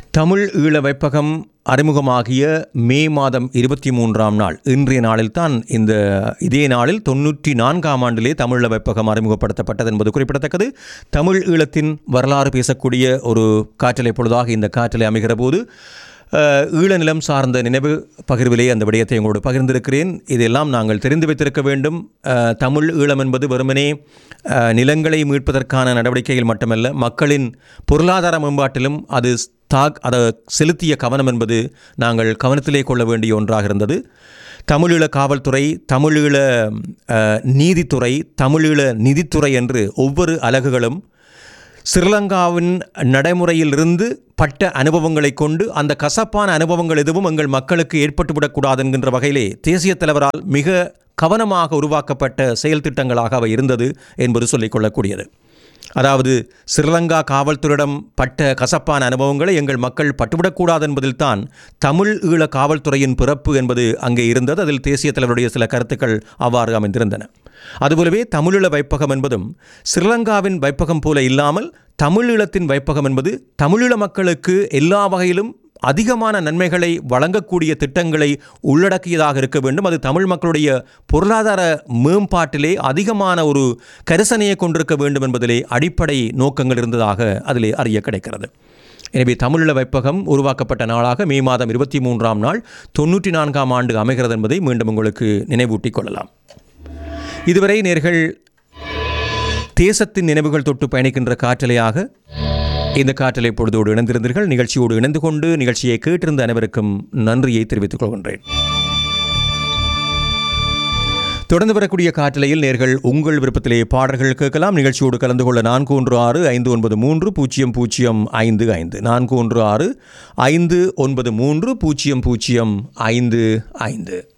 தமிழ் ஈழ வைப்பகம் அறிமுகமாகிய மே மாதம் இருபத்தி மூன்றாம் நாள் இன்றைய நாளில்தான் இந்த இதே நாளில் தொண்ணூற்றி நான்காம் ஆண்டிலே தமிழ் ஈழ வைப்பகம் அறிமுகப்படுத்தப்பட்டது என்பது குறிப்பிடத்தக்கது தமிழ் ஈழத்தின் வரலாறு பேசக்கூடிய ஒரு காற்றலை பொழுதாக இந்த காற்றலை அமைகிற போது அஹ், ஈழ நிலம் சார்ந்த நினைவு பகிர்விலே அந்த விடயத்தை உங்களோடு பகிர்ந்திருக்கிறேன் இதெல்லாம் நாங்கள் தெரிந்து வைத்திருக்க வேண்டும் அஹ், தமிழ் ஈழம் என்பது வெறுமனே அஹ், நிலங்களை மீட்பதற்கான நடவடிக்கைகள் மட்டுமல்ல மக்களின் பொருளாதார மேம்பாட்டிலும் அது தாக் அதை செலுத்திய கவனம் என்பது நாங்கள் கவனத்திலே கொள்ள வேண்டிய ஒன்றாக இருந்தது தமிழீழ காவல்துறை தமிழீழ அஹ், நீதித்துறை தமிழீழ நிதித்துறை என்று ஒவ்வொரு அலகுகளும் ஸ்ரீலங்காவின் நடைமுறையிலிருந்து பட்ட அனுபவங்களை கொண்டு அந்த கசப்பான அனுபவங்கள் எதுவும் எங்கள் மக்களுக்கு ஏற்பட்டுவிடக்கூடாது என்கின்ற வகையிலே தேசிய தலைவரால் மிக கவனமாக உருவாக்கப்பட்ட செயல் திட்டங்களாக அவை இருந்தது என்பது சொல்லிக்கொள்ளக்கூடியது அதாவது ஸ்ரீலங்கா காவல்துறையிடம் பட்ட கசப்பான அனுபவங்களை எங்கள் மக்கள் பட்டுவிடக்கூடாது என்பதில்தான் தமிழ் ஈழ காவல்துறையின் பிறப்பு என்பது அங்கே இருந்தது அதில் தேசிய தலைவருடைய சில கருத்துக்கள் அவ்வாறு அமைந்திருந்தன அதுபோலவே தமிழீழ வைப்பகம் என்பதும் ஸ்ரீலங்காவின் வைப்பகம் போல இல்லாமல் தமிழீழத்தின் வைப்பகம் என்பது தமிழீழ மக்களுக்கு எல்லா வகையிலும் அதிகமான நன்மைகளை வழங்கக்கூடிய திட்டங்களை உள்ளடக்கியதாக இருக்க வேண்டும் அது தமிழ் மக்களுடைய பொருளாதார மேம்பாட்டிலே அதிகமான ஒரு கரிசனையை கொண்டிருக்க வேண்டும் என்பதிலே அடிப்படை நோக்கங்கள் இருந்ததாக அதிலே அறிய கிடைக்கிறது எனவே தமிழீழ வைப்பகம் உருவாக்கப்பட்ட நாளாக மே மாதம் இருபத்தி மூன்றாம் நாள் தொண்ணூற்றி நான்காம் ஆண்டு அமைகிறது என்பதை மீண்டும் உங்களுக்கு நினைவூட்டிக் கொள்ளலாம் இதுவரை நேர்கள் தேசத்தின் நினைவுகள் தொட்டு பயணிக்கின்ற காற்றலையாக இந்த காற்றலை பொழுதோடு இணைந்திருந்தீர்கள் நிகழ்ச்சியோடு இணைந்து கொண்டு நிகழ்ச்சியை கேட்டிருந்த அனைவருக்கும் நன்றியை தெரிவித்துக் கொள்கின்றேன் தொடர்ந்து வரக்கூடிய காற்றலையில் நேர்கள் உங்கள் விருப்பத்திலே பாடல்கள் கேட்கலாம் நிகழ்ச்சியோடு கலந்து கொள்ள நான்கு ஒன்று ஆறு ஐந்து ஒன்பது மூன்று பூஜ்ஜியம் பூஜ்ஜியம் ஐந்து ஐந்து நான்கு ஒன்று ஆறு ஐந்து ஒன்பது மூன்று பூஜ்ஜியம் பூஜ்ஜியம் ஐந்து ஐந்து